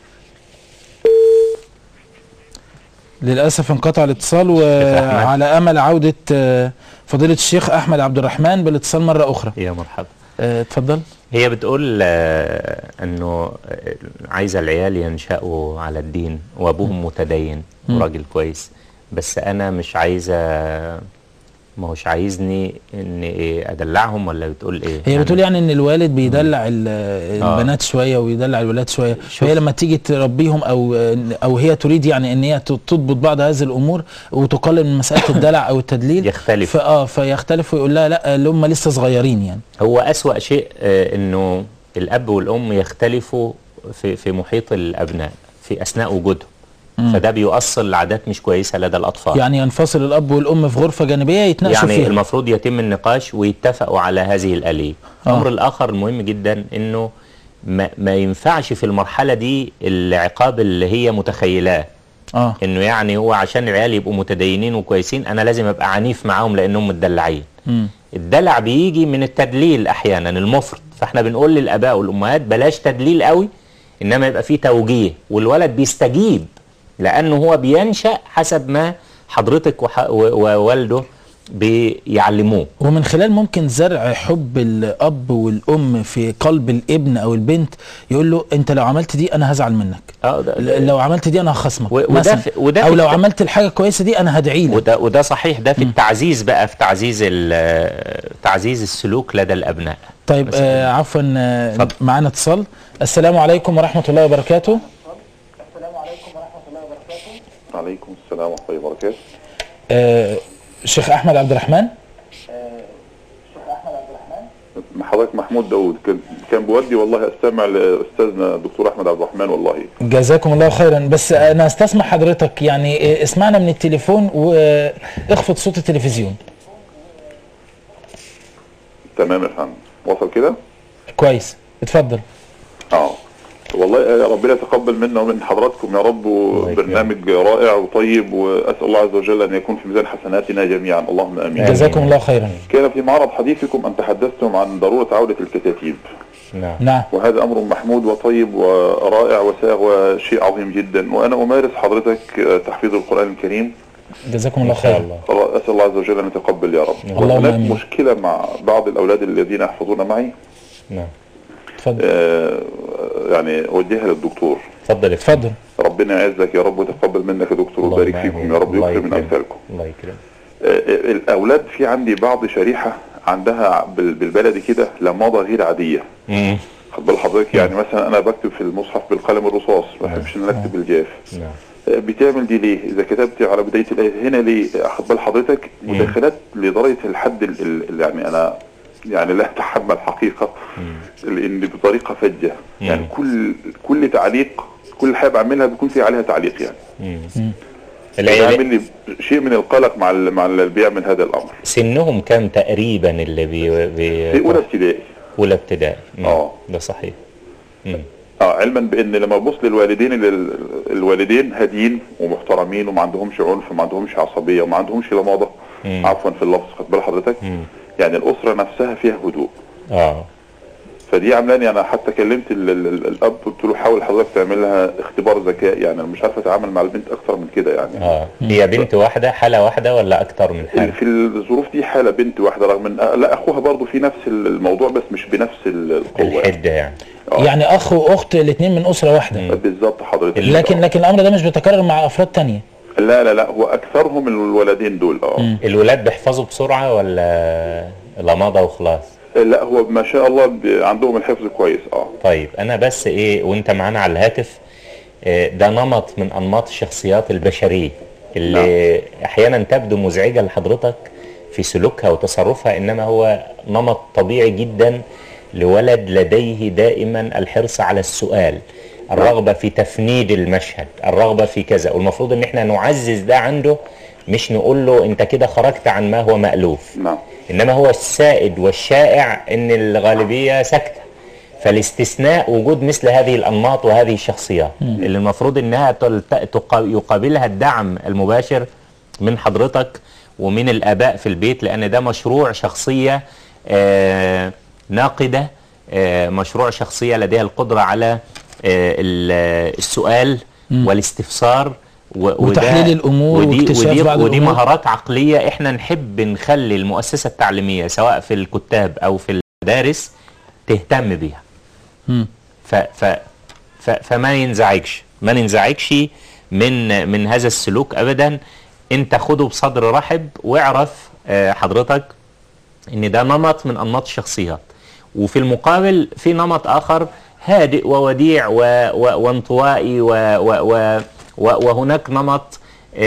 للأسف انقطع الاتصال وعلى أمل عودة آه، فضيلة الشيخ أحمد عبد الرحمن بالاتصال مرة أخرى يا مرحبا آه، اتفضل هي بتقول آه، انه آه، عايزه العيال ينشأوا على الدين وابوهم متدين وراجل كويس بس انا مش عايزه ما هوش عايزني ان إيه ادلعهم ولا بتقول ايه هي بتقول يعني ان الوالد بيدلع ال- آه. البنات شويه ويدلع الولاد شويه شوف. فهي لما تيجي تربيهم او او هي تريد يعني ان هي تضبط بعض هذه الامور وتقلل من مساله الدلع او التدليل يختلف. فاه فيختلف ويقول لها لا اللي هم لسه صغيرين يعني هو أسوأ شيء آه، انه الاب والام يختلفوا في في محيط الابناء في اثناء وجودهم فده بيؤصل لعادات مش كويسه لدى الاطفال يعني ينفصل الاب والام في غرفه جانبيه يتناقشوا يعني فيها المفروض يتم النقاش ويتفقوا على هذه الآلية آه. الأمر الآخر المهم جدا أنه ما, ما ينفعش في المرحلة دي العقاب اللي هي متخيلاه اه انه يعني هو عشان العيال يبقوا متدينين وكويسين انا لازم ابقى عنيف معاهم لانهم متدلعين مم. الدلع بيجي من التدليل احيانا المفرط فاحنا بنقول للاباء والامهات بلاش تدليل قوي انما يبقى فيه توجيه والولد بيستجيب لانه هو بينشا حسب ما حضرتك وح- و- ووالده بيعلموه ومن خلال ممكن زرع حب الاب والام في قلب الابن او البنت يقول له انت لو عملت دي انا هزعل منك اه ده- ل- لو عملت دي انا هخصمك و- وده مثلا. في- وده او في لو الت- عملت الحاجه كويسه دي انا هدعي لك وده وده صحيح ده في التعزيز بقى في تعزيز ال- تعزيز السلوك لدى الابناء طيب مثلاً. آه عفوا آه اتفضل. معانا اتصال السلام عليكم ورحمه الله وبركاته عليكم السلام ورحمة الله وبركاته آه الشيخ احمد عبد الرحمن حضرتك محمود داوود كان كان بودي والله استمع لاستاذنا الدكتور احمد عبد الرحمن والله جزاكم الله خيرا بس انا استسمح حضرتك يعني اسمعنا من التليفون واخفض صوت التلفزيون تمام يا فندم وصل كده كويس اتفضل اه والله يا ربنا يتقبل منا ومن حضراتكم يا رب وبرنامج رائع وطيب واسال الله عز وجل ان يكون في ميزان حسناتنا جميعا اللهم امين جزاكم الله خيرا كان في معرض حديثكم ان تحدثتم عن ضروره عوده الكتاتيب نعم نعم وهذا امر محمود وطيب ورائع وساغ وشيء عظيم جدا وانا امارس حضرتك تحفيظ القران الكريم جزاكم الله ان شاء خيرا الله اسال الله عز وجل ان يتقبل يا رب اللهم وهناك آمين. مشكله مع بعض الاولاد الذين يحفظون معي نعم اتفضل آه، يعني اوجهها للدكتور اتفضل يا فندم. اتفضل ربنا يعزك يا رب ويتقبل منك يا دكتور اللهم ويبارك آمين. فيكم يا رب الله ويكرم من يكرمك. امثالكم الله يكرمك آه، آه، الاولاد في عندي بعض شريحه عندها بال- بالبلدي كده لماضه غير عاديه مم. خد بال حضرتك يعني مثلا انا بكتب في المصحف بالقلم الرصاص ما بحبش ان انا اكتب بالجاف نعم آه، بتعمل دي ليه اذا كتبت على بدايه الايه هنا ليه خد بال حضرتك مداخلات لدرجه الحد ال- ال- ال- يعني انا يعني لا اتحمل حقيقه لان بطريقه فجه يعني كل كل تعليق كل حاجه بعملها بيكون في عليها تعليق يعني العيال بيعمل لي شيء من القلق مع ال- مع اللي بيعمل هذا الامر سنهم كام تقريبا اللي بي بي في اولى ابتدائي اولى ابتدائي مم. آه. ده صحيح مم. اه علما بان لما ابص للوالدين اللي ال- الوالدين هاديين ومحترمين وما عندهمش عنف وما عندهمش عصبيه وما عندهمش لماضه مم. عفوا في اللفظ خد بال حضرتك مم. يعني الاسره نفسها فيها هدوء اه فدي عاملاني انا حتى كلمت ال ال ال الاب قلت له حاول حضرتك تعمل لها اختبار ذكاء يعني انا مش عارف اتعامل مع البنت اكثر من كده يعني اه هي بنت واحده حاله واحده ولا اكتر من حاله في الظروف دي حاله بنت واحده رغم ان لا اخوها برضه في نفس الموضوع بس مش بنفس ال- القوه يعني. الحده يعني آه. يعني اخ واخت الاثنين من اسره واحده بالظبط حضرتك لكن لكن الامر ده مش بيتكرر مع افراد تانية لا لا لا هو اكثرهم الولدين دول اه الولاد بيحفظوا بسرعه ولا لمضه وخلاص لا هو ما شاء الله ب- عندهم الحفظ كويس اه طيب انا بس ايه وانت معانا على الهاتف آه، ده نمط من انماط الشخصيات البشريه اللي احيانا تبدو مزعجه لحضرتك في سلوكها وتصرفها انما هو نمط طبيعي جدا لولد لديه دائما الحرص على السؤال الرغبه في تفنيد المشهد الرغبه في كذا والمفروض ان احنا نعزز ده عنده مش نقول له انت كده خرجت عن ما هو مألوف نعم انما هو السائد والشائع ان الغالبيه ساكته فالاستثناء وجود مثل هذه الانماط وهذه الشخصيات اللي المفروض انها تلت- تقا- يقابلها الدعم المباشر من حضرتك ومن الاباء في البيت لان ده مشروع شخصيه آه، ناقده آه، مشروع شخصيه لديها القدره على آه، ال- السؤال والاستفسار و- وده- وتحليل الأمور ودي واكتشاف ودي, بعض ودي الأمور. مهارات عقليه احنا نحب نخلي المؤسسه التعليميه سواء في الكتاب او في المدارس تهتم بيها مم. ف ف ف فما ينزعجش ما ننزعجش من من هذا السلوك ابدا انت خده بصدر رحب واعرف آه، حضرتك ان ده نمط من انماط الشخصيات وفي المقابل في نمط اخر هادئ ووديع و و وانطوائي و و و و وهناك نمط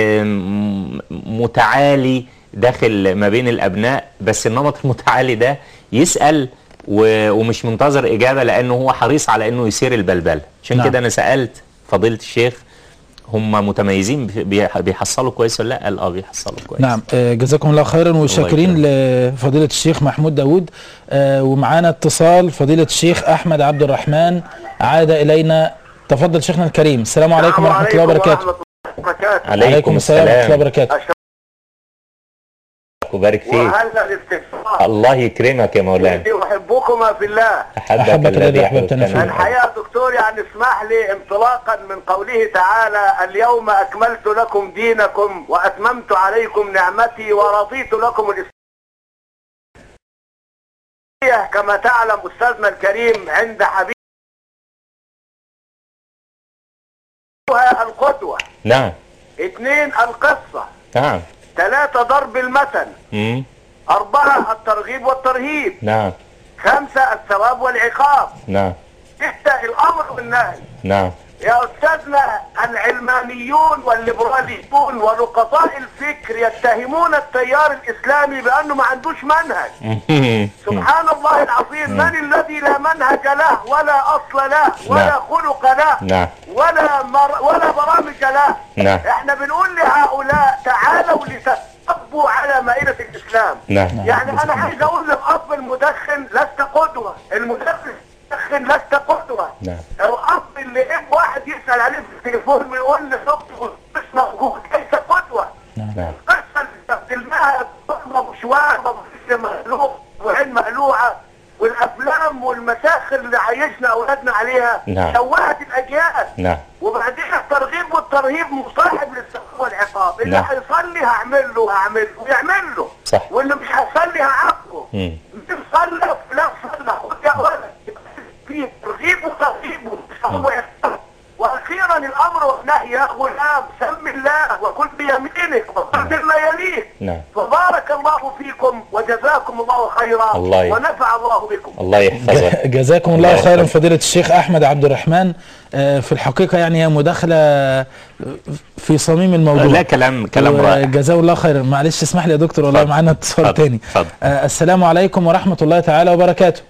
آم، متعالي داخل ما بين الابناء بس النمط المتعالي ده يسال و- ومش منتظر اجابه لانه هو حريص على انه يثير البلبله عشان نعم. كده انا سالت فضيله الشيخ هم متميزين بيح- بيحصلوا كويس ولا لا قال اه بيحصلوا كويس نعم آه، جزاكم الله خيرا وشاكرين لفضيلة الشيخ محمود داود آه، ومعانا اتصال فضيلة الشيخ أحمد عبد الرحمن عاد إلينا تفضل شيخنا الكريم السلام عليكم ورحمة الله وبركاته ورحمة الله وبركاته عليكم السلام ورحمة الله السلام وبركاته أشهد وبارك فيك وهلا الاستفسار الله يكرمك يا مولانا إني أحبكما في الله احبك أحبك الذي الذي أحببتنا احببتنا فيه. الحقيقة دكتور يعني اسمح لي انطلاقا من قوله تعالى اليوم أكملت لكم دينكم وأتممت عليكم نعمتي ورضيت لكم الإسلام كما تعلم أستاذنا الكريم عند حبيب القدوة نعم اثنين القصة نعم ثلاثة ضرب المثل مم. أربعة الترغيب والترهيب نعم خمسة الثواب والعقاب نعم ستة الأمر والنهي نعم يا أستاذنا العلمانيون والليبراليون ورقصاء الفكر يتهمون التيار الإسلامي بأنه ما عندوش منهج سبحان الله العظيم من الذي لا منهج له ولا أصل له ولا نعم. خلق له نعم. ولا مر ولا برامج له نعم. احنا بنقول لهؤلاء تعالوا لتتربوا على مائدة الإسلام نعم. يعني أنا عايز أقول للأب المدخن لست قدوة المدخن المدخن لست قدوة نعم. الأب اللي ابن واحد يسأل عليه في التليفون ويقول لزوجته مش موجود ليس قدوة نعم. القصة اللي استخدمناها ضربة مشوارة وفيش مقلوع وعين مقلوعة والأفلام والمساخر اللي عايشنا أولادنا عليها نعم. شوهت الأجيال نعم وبعدين الترغيب والترهيب مصاحب للثواب والعقاب اللي نعم. هيصلي هعمل له هعمل له ويعمل له صح. واللي مش هيصلي هعاقبه مم. مين صلى فلان صلى خد يا ولد في ترغيب وترهيب وثواب وعقاب واخيرا الامر والنهي يا غلام سم الله وكل بيمينك وكل بما يليك نعم. فبارك الله فيكم وجزاكم الله خيرا الله ي- ونفع الله بكم الله يحفظك جزاكم الله الله خيرا يحفظك. فضيلة الشيخ أحمد عبد الرحمن آه، في الحقيقة يعني هي مداخلة في صميم الموضوع لا كلام كلام رائع جزاه الله خيرا معلش اسمح لي يا دكتور والله اتفضل. معانا اتصال اتفضل. تاني اتفضل. آه، السلام عليكم ورحمة الله تعالى وبركاته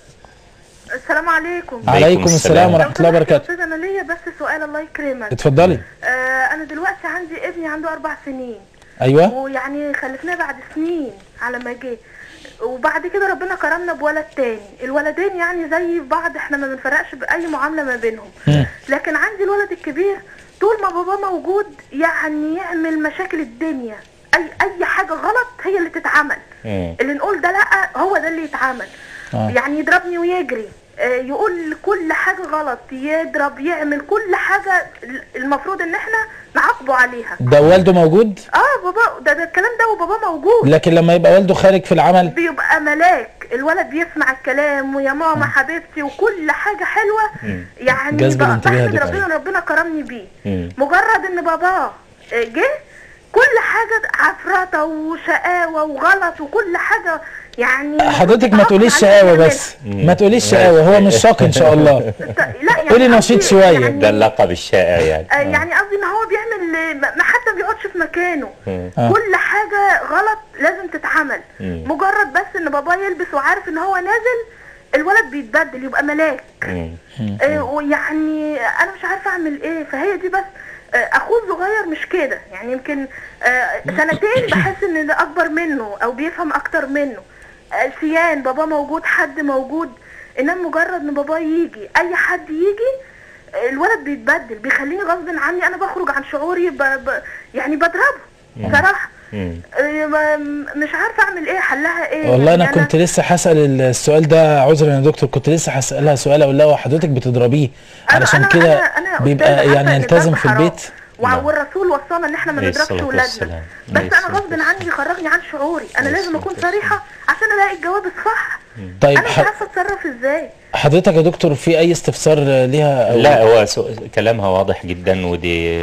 السلام عليكم عليكم السلام السلام. ورحمة الله وبركاته استاذ انا ليا بس سؤال الله يكرمك اتفضلي آه انا دلوقتي عندي ابني عنده اربع سنين ايوه ويعني خلفناه بعد سنين على ما جه وبعد كده ربنا كرمنا بولد تاني الولدين يعني زي بعض احنا ما بنفرقش باي معامله ما بينهم لكن عندي الولد الكبير طول ما باباه موجود يعني يعمل مشاكل الدنيا اي اي حاجه غلط هي اللي تتعمل مم. اللي نقول ده لا هو ده اللي يتعمل آه. يعني يضربني ويجري آه، يقول كل حاجه غلط يضرب يعمل كل حاجه المفروض ان احنا نعاقبه عليها ده والده موجود اه بابا ده, ده الكلام ده وبابا موجود لكن لما يبقى والده خارج في العمل بيبقى ملاك الولد بيسمع الكلام ويا ماما حبيبتي وكل حاجه حلوه يعني جذب بقى الانتباه بحمد ده. ربنا ربنا كرمني بيه مم. مجرد ان باباه آه، جه كل حاجه عفرطه وشقاوه وغلط وكل حاجه يعني حضرتك ما المفروض تقوليش عليه شقاوة يعملها. بس ما تقوليش شقاوة هو مش شاق ان شاء الله لا يعني قولي نشيط قصدي شوية. يعني ده اللقب الشائع يعني آه، يعني قصدي ان هو بيعمل ما ما حتى بيقعدش في مكانه مم. آه. كل حاجه غلط لازم تتعمل مم. مجرد بس ان باباه يلبس وعارف ان هو نازل الولد بيتبدل يبقى ملاك مم. آه، ويعني انا مش عارفه اعمل ايه فهي دي بس آه، اخوه الصغير مش كده يعني يمكن آه، سنتين بحس ان ده اكبر منه او بيفهم اكتر منه آه، سيان بابا موجود حد موجود انما مجرد ان بابا يجي اي حد يجي آه، الولد بيتبدل بيخليني غصب عني انا بخرج عن شعوري ب... ب... يعني بضربه صراحه مم. آه، ما- مش عارفه اعمل ايه حلها ايه والله انا يعني كنت لسه هسال السؤال ده عذرا يا دكتور كنت لسه هسالها سؤال اقول لها حضرتك بتضربيه أنا- علشان أنا- كده أنا- أنا بيبقى أستاذة يعني عارفة إن يلتزم الضرب في حرام. البيت وع- نعم. والرسول وصانا ان احنا ما عليه نضربش الصلاة ولادنا والسلام. بس عليه انا الصلاة غصب عني يخرجني عن شعوري انا لازم اكون صريحه عشان الاقي الجواب الصح طيب انا مش ح- عارفه اتصرف ازاي حضرتك يا دكتور في اي استفسار ليها أو لا هو سو... كلامها واضح جدا ودي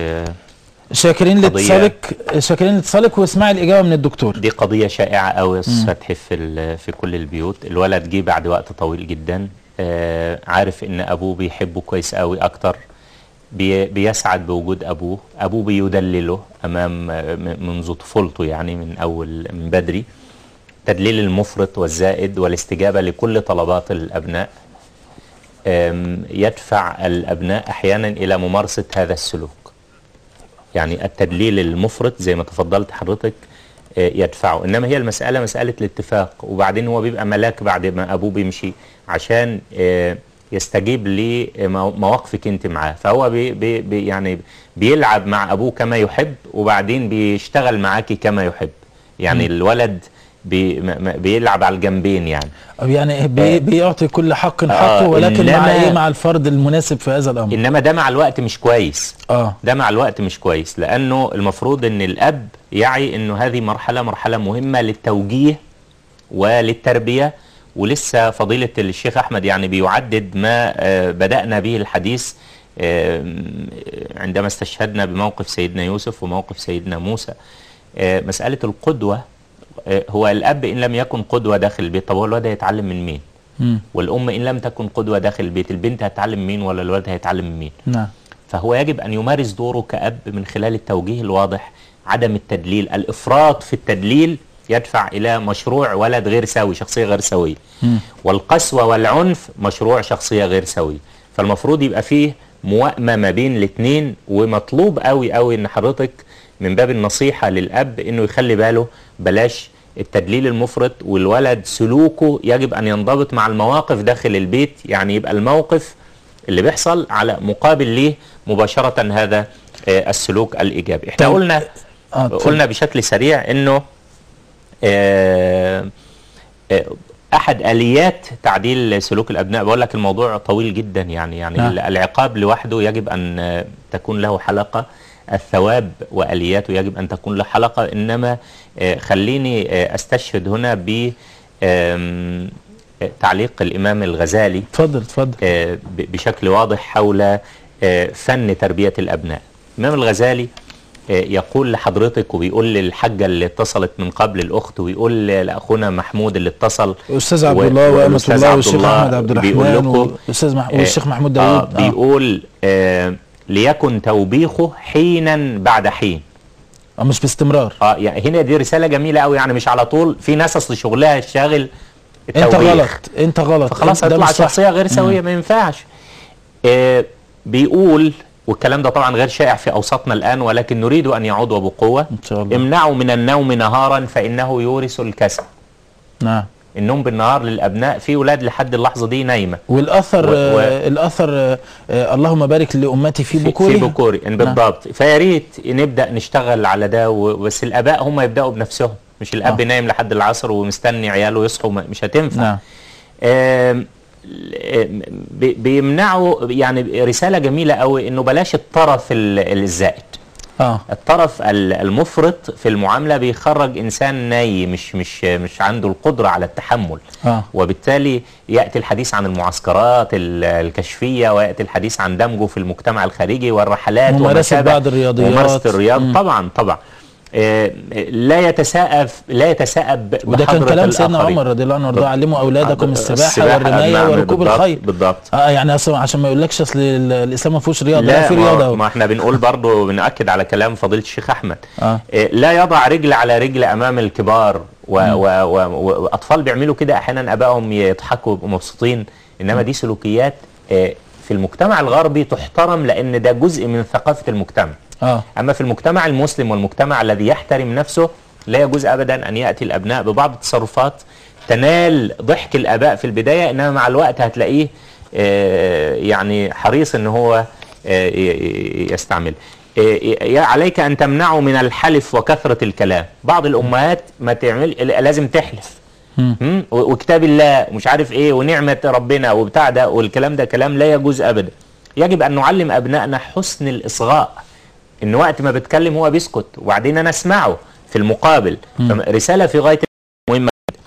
شاكرين قضية- لاتصالك شاكرين لاتصالك واسمعي الاجابه من الدكتور دي قضية شائعة أوي فتح في ال- في كل البيوت الولد جه بعد وقت طويل جدا آه عارف إن أبوه بيحبه كويس أوي أكتر بي بيسعد بوجود أبوه أبوه بيدلله أمام آه، م- منذ طفولته يعني من أول من بدري تدليل المفرط والزائد والاستجابة لكل طلبات الأبناء آم، يدفع الأبناء أحيانا إلى ممارسة هذا السلوك يعني التدليل المفرط زي ما تفضلت حضرتك آه، يدفعه انما هي المساله مساله الاتفاق وبعدين هو بيبقى ملاك بعد ما ابوه بيمشي عشان آه، يستجيب لمواقفك انت معاه فهو بي بي بي يعني بيلعب مع ابوه كما يحب وبعدين بيشتغل معاكي كما يحب يعني الولد بي م- م- بيلعب على الجنبين يعني أو يعني بي بيعطي كل حق حقه آه، ولكن مع إنما- ايه مع الفرد المناسب في هذا الامر انما ده مع الوقت مش كويس اه ده مع الوقت مش كويس لانه المفروض ان الاب يعي انه هذه مرحله مرحله مهمه للتوجيه وللتربيه ولسه فضيله الشيخ احمد يعني بيعدد ما آه، بدانا به الحديث آه، عندما استشهدنا بموقف سيدنا يوسف وموقف سيدنا موسى آه، مساله القدوه آه، هو الاب ان لم يكن قدوه داخل البيت طب هو الولد هيتعلم من مين؟ مم. والام ان لم تكن قدوه داخل البيت البنت هتتعلم من مين ولا الولد هيتعلم من مين؟ نعم فهو يجب ان يمارس دوره كاب من خلال التوجيه الواضح عدم التدليل الافراط في التدليل يدفع الى مشروع ولد غير سوي شخصيه غير سويه والقسوه والعنف مشروع شخصيه غير سويه فالمفروض يبقى فيه موائمه ما بين الاثنين ومطلوب قوي قوي ان حضرتك من باب النصيحه للاب انه يخلي باله بلاش التدليل المفرط والولد سلوكه يجب ان ينضبط مع المواقف داخل البيت يعني يبقى الموقف اللي بيحصل على مقابل ليه مباشره هذا آه، السلوك الايجابي احنا طيب. قلنا آه، اتفضل. قلنا بشكل سريع انه آه، آه، احد اليات تعديل سلوك الابناء بقول لك الموضوع طويل جدا يعني يعني نعم. نعم. العقاب لوحده يجب ان آه، تكون له حلقه الثواب والياته يجب ان تكون له حلقه انما آه، خليني آه، استشهد هنا ب آم، آه، تعليق الامام الغزالي اتفضل اتفضل آه، ب- بشكل واضح حول آه، فن تربية الأبناء الإمام الغزالي آه، يقول لحضرتك وبيقول للحاجة اللي اتصلت من قبل الأخت ويقول لأخونا محمود اللي اتصل الاستاذ عبد و- الله وامه والأستاذ الله عبد والشيخ الله احمد عبد بيقول الرحمن لكم والاستاذ مح... آه، والشيخ محمود آه داوود آه. بيقول آه ليكن توبيخه حينا بعد حين آه مش باستمرار اه يعني هنا دي رسالة جميلة قوي يعني مش على طول في ناس أصل شغلها الشاغل انت التوبيخ. غلط انت غلط فخلاص انت ده هيطلع مش صح. شخصيه غير سويه ما ينفعش آه بيقول والكلام ده طبعا غير شائع في اوساطنا الان ولكن نريد ان يعود وبقوه ان شاء الله امنعوا من النوم نهارا فانه يورث الكسل نعم النوم بالنهار للابناء في ولاد لحد اللحظه دي نايمه والاثر و- و- آه الاثر آه آه اللهم بارك لامتي في في, بكورها في بكوري إن بالضبط فيا ريت نبدا نشتغل على ده و- بس الاباء هم يبداوا بنفسهم مش الاب آه. نايم لحد العصر ومستني عياله يصحوا ما- مش هتنفع نعم آم، آم، بي- بيمنعوا يعني رساله جميله قوي انه بلاش الطرف ال- الزائد اه الطرف ال- المفرط في المعامله بيخرج انسان ناي مش مش مش عنده القدره على التحمل اه وبالتالي ياتي الحديث عن المعسكرات ال- الكشفيه وياتي الحديث عن دمجه في المجتمع الخارجي والرحلات وما ممارسة شابه. بعض الرياضيات. ممارسه الرياض مم. طبعا طبعا آه، لا يتساءب لا يتساءب وده كان بحضرة كلام سيدنا الآخرين. عمر رضي الله عنه وارضاه علموا اولادكم السباحه, السباحة، والرمايه نعم، وركوب بالضبط- الخيل بالضبط اه يعني اصلا عشان ما يقولكش اصل ال- الاسلام ما فيهوش رياضه لا, لا في ما, رياضه اهو ما احنا بنقول برضه بنأكد على كلام فضيلة الشيخ أحمد اه إيه، لا يضع رجل على رجل أمام الكبار و- و- و- و- وأطفال بيعملوا كده أحيانا أبائهم يضحكوا ويبقوا مبسوطين إنما دي سلوكيات إيه، في المجتمع الغربي تحترم لأن ده جزء من ثقافة المجتمع اه أما في المجتمع المسلم والمجتمع الذي يحترم نفسه لا يجوز أبدا أن يأتي الأبناء ببعض التصرفات تنال ضحك الآباء في البداية إنما مع الوقت هتلاقيه آه، يعني حريص إن هو آه، ي- ي- يستعمل آه، ي- عليك أن تمنعه من الحلف وكثرة الكلام بعض الأمهات ما تعمل لازم تحلف مم. مم؟ و- وكتاب الله ومش عارف ايه ونعمة ربنا وبتاع ده والكلام ده كلام لا يجوز ابدا يجب ان نعلم ابنائنا حسن الاصغاء ان وقت ما بتكلم هو بيسكت وبعدين انا اسمعه في المقابل رسالة في غاية مهمة جدا.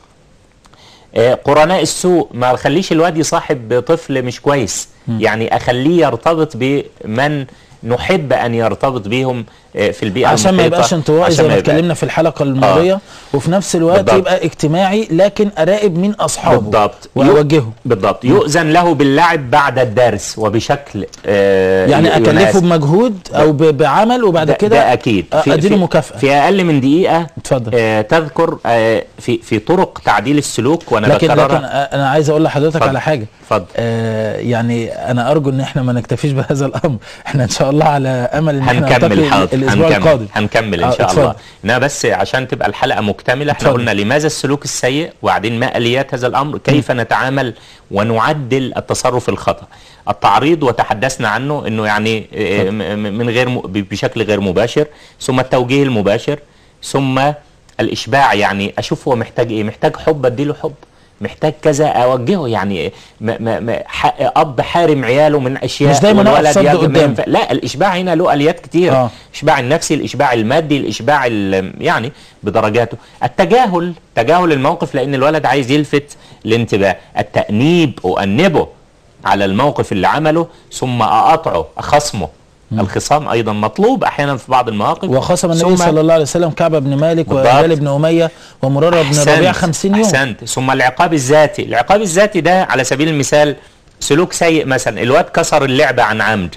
آه، قرناء السوء ما اخليش الواد يصاحب طفل مش كويس يعني اخليه يرتبط بمن نحب ان يرتبط بيهم آه، في البيئة عشان ما المحيطة. يبقاش انطوائي عشان زي ما ما يبقى- اتكلمنا في الحلقه الماضيه وفي نفس الوقت بالضبط. يبقى اجتماعي لكن اراقب مين اصحابه بالضبط واوجهه بالضبط يؤذن له باللعب بعد الدرس وبشكل آه يعني اكلفه يناسب. بمجهود او ب- بعمل وبعد ده, كده ده اكيد آه، اديله في, مكافاه في اقل من دقيقه اتفضل آه تذكر آه في في طرق تعديل السلوك وانا لكن لكن بكررها انا عايز اقول لحضرتك اتفضل. على حاجه اتفضل آه يعني انا ارجو ان احنا ما نكتفيش بهذا الامر احنا ان شاء الله على امل ان احنا هنكمل نلتقي حاضر الاسبوع هنكمل القادم هنكمل آه، ان شاء اتفضل. الله انما بس عشان تبقى الحلقه مكتمله احنا اتفضل. قلنا لماذا السلوك السيء وبعدين ما اليات هذا الامر كيف نتعامل ونعدل التصرف الخطا التعريض وتحدثنا عنه انه يعني آه، م- م- من غير م- بشكل غير مباشر ثم التوجيه المباشر ثم الاشباع يعني اشوف هو محتاج ايه محتاج حب اديله حب محتاج كذا اوجهه يعني ما ما ما ح- اب حارم عياله من اشياء مش دايما والولد أقف صد يجب ما قدام. ينفع- لا الاشباع هنا له اليات كتير آه. الاشباع النفسي الاشباع المادي الاشباع ال- يعني بدرجاته التجاهل تجاهل الموقف لان الولد عايز يلفت الانتباه التانيب اؤنبه على الموقف اللي عمله ثم اقاطعه اخصمه الخصام ايضا مطلوب احيانا في بعض المواقف وخصم النبي ثم- صلى الله عليه وسلم كعب بن مالك بالضبط. وهلال بن اميه ومراره بن أحسنت، الربيع 50 يوم احسنت ثم العقاب الذاتي العقاب الذاتي ده على سبيل المثال سلوك سيء مثلا الواد كسر اللعبه عن عمد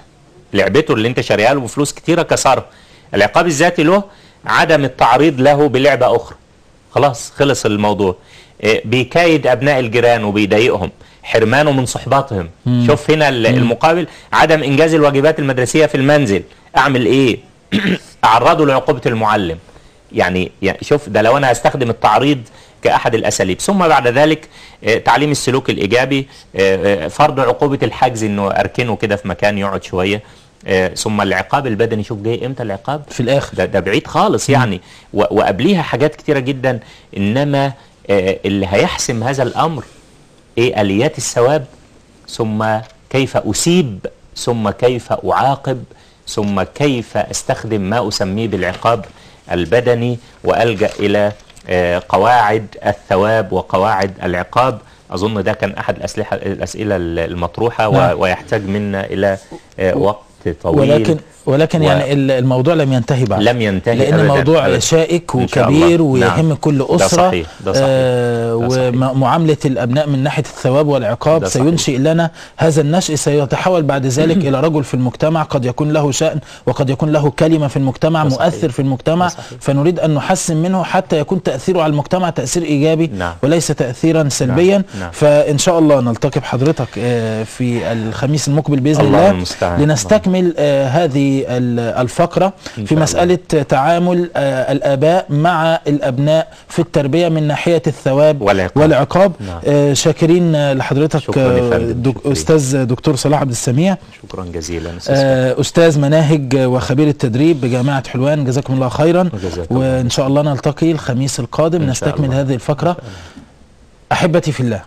لعبته اللي انت شاريها له بفلوس كتيره كسرها العقاب الذاتي له عدم التعريض له بلعبه اخرى خلاص خلص الموضوع إيه، بيكايد ابناء الجيران وبيضايقهم حرمانه من صحباتهم شوف هنا ال- المقابل عدم انجاز الواجبات المدرسيه في المنزل اعمل ايه اعرضه لعقوبه المعلم يعني يعني شوف ده لو انا هستخدم التعريض كاحد الاساليب ثم بعد ذلك آه، تعليم السلوك الايجابي آه، آه، فرض عقوبه الحجز انه اركنه كده في مكان يقعد شويه آه، ثم العقاب البدني شوف جاي امتى العقاب في الاخر ده, ده بعيد خالص يعني و- وقبليها حاجات كتيرة جدا إنما آه، اللي هيحسم هذا الأمر إيه آليات الثواب ثم كيف أسيب ثم كيف أعاقب ثم كيف أستخدم ما أسميه بالعقاب البدني وألجأ إلى آه، قواعد الثواب وقواعد العقاب أظن ده كان أحد الأسلحة الأسئلة المطروحة و- نعم. ويحتاج منا إلى آه، وقت طويل ولكن ولكن و- يعني ال- الموضوع لم ينتهي بعد لم ينتهي لان أبداً، الموضوع أبداً. شائك إن شاء وكبير الله. ويهم نعم. كل ده اسره صحيح، ده صحيح. آه ده صحيح. ومعامله الابناء من ناحيه الثواب والعقاب ده صحيح. سينشئ لنا هذا النشء سيتحول بعد ذلك الى رجل في المجتمع قد يكون له شان وقد يكون له كلمه في المجتمع ده صحيح. مؤثر في المجتمع ده صحيح. فنريد ان نحسن منه حتى يكون تاثيره على المجتمع تاثير ايجابي نعم. وليس تاثيرا سلبيا نعم. فان شاء الله نلتقي بحضرتك آه في الخميس المقبل باذن الله الله المستعان. لنستكمل آه هذه ال- الفقرة إن في شاء مسألة تعامل آه الآباء مع الأبناء في التربية من ناحية الثواب والعقاب. والعقاب نعم. آه شاكرين آه، لحضرتك شكراً يا آه، فندم. دك شكراً. أستاذ دكتور صلاح عبد السميع شكرا جزيلا أستاذ آه، أستاذ مناهج وخبير التدريب بجامعة حلوان جزاكم الله خيرا وجزاكم الله وإن شاء الله نلتقي الخميس القادم إن شاء نستكمل الله. هذه الفقرة أحبتي في الله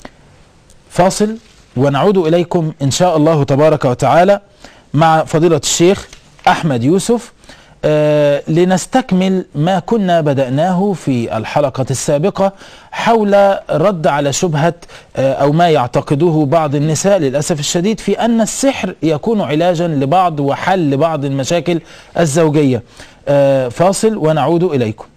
فاصل ونعود إليكم إن شاء الله تبارك وتعالى مع فضيلة الشيخ أحمد يوسف آه لنستكمل ما كنا بدأناه في الحلقة السابقة حول رد على شبهة آه أو ما يعتقدوه بعض النساء للأسف الشديد في أن السحر يكون علاجا لبعض وحل لبعض المشاكل الزوجية آه فاصل ونعود إليكم